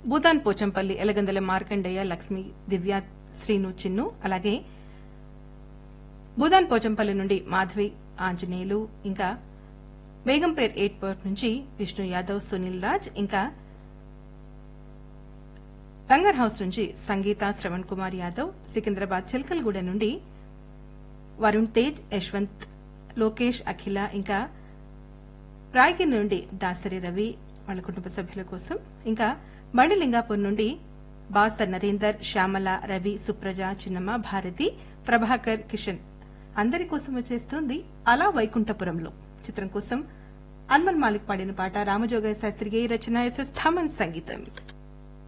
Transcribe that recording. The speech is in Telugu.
భూతాన్ పోచంపల్లి ఎలగందల మార్కండయ్య లక్ష్మి దివ్య శ్రీను చిన్ను అలాగే భూదాన్ పోచంపల్లి నుండి మాధవి ఆంజనేయులు ఇంకా బేగంపేర్ ఎయిర్పోర్ట్ నుంచి విష్ణు యాదవ్ సునీల్ రాజ్ ఇంకా రంగర్ హౌస్ నుంచి సంగీత శ్రవణ్ కుమార్ యాదవ్ సికింద్రాబాద్ చిల్కల్గూడ నుండి వరుణ్ తేజ్ యశ్వంత్ లోకేష్ అఖిల ఇంకా రాయగిరి నుండి దాసరి రవి వాళ్ళ కుటుంబ సభ్యుల కోసం ఇంకా బండిలింగాపూర్ నుండి బాసర్ నరేందర్ శ్యామల రవి సుప్రజ చిన్నమ్మ భారతి ప్రభాకర్ కిషన్ అందరి కోసం వచ్చేస్తుంది అలా వైకుంఠపురంలో చిత్రం కోసం అన్మల్ మాలిక్ పాడిన పాట రామజోగ శాస్త్రి రచన ఎస్ఎస్ థామన్ సంగీతం